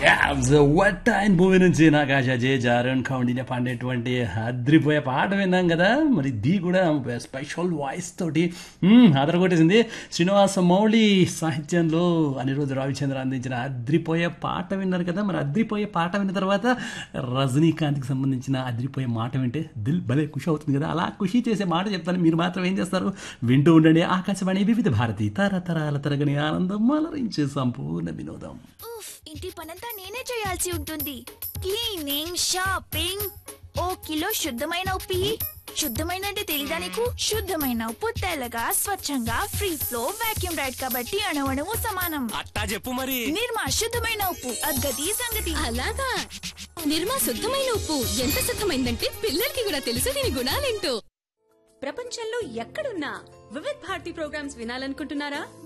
వట్టాయిన్ భూమి నుంచి నాకాశ జే జారన్ కౌండిన పాడేటువంటి అద్రిపోయే పాట విన్నాం కదా మరి దీ కూడా స్పెషల్ వాయిస్ తోటి మ్మ్, అదరగొట్టేసింది శ్రీనివాస మౌళి సాహిత్యంలో అనిరుద్ధ రవిచంద్ర అందించిన అద్రిపోయే పాట విన్నారు కదా మరి అద్రిపోయే పాట విన్న తర్వాత రజనీకాంత్కి సంబంధించిన అద్రిపోయే మాట వింటే దిల్ భలే ఖుషి అవుతుంది కదా అలా ఖుషి చేసే మాట చెప్తాను మీరు మాత్రం ఏం చేస్తారు వింటూ ఉండండి ఆకాశవాణి వివిధ భారతి తరతరాల తరగని ఆనందం అలరించే సంపూర్ణ వినోదం ఉఫ్ ఇంటి పనంతా నేనే చేయాల్సి ఉంటుంది క్లీనింగ్ షాపింగ్ ఓ కిలో శుద్ధమైన ఉప్పి శుద్ధమైన అంటే తెలీదా నీకు శుద్ధమైన ఉప్పు తెల్లగా స్వచ్ఛంగా ఫ్రీ ఫ్లో వాక్యూమ్ రైడ్ కాబట్టి అణవణము సమానం అట్టా చెప్పు మరి నిర్మా శుద్ధమైన ఉప్పు అగ్గది సంగతి అలాగా నిర్మా శుద్ధమైన ఉప్పు ఎంత శుద్ధమైందంటే పిల్లలకి కూడా తెలుసు దీని గుణాలేంటో ప్రపంచంలో ఎక్కడున్నా వివిధ్ భారతి ప్రోగ్రామ్స్ వినాలనుకుంటున్నారా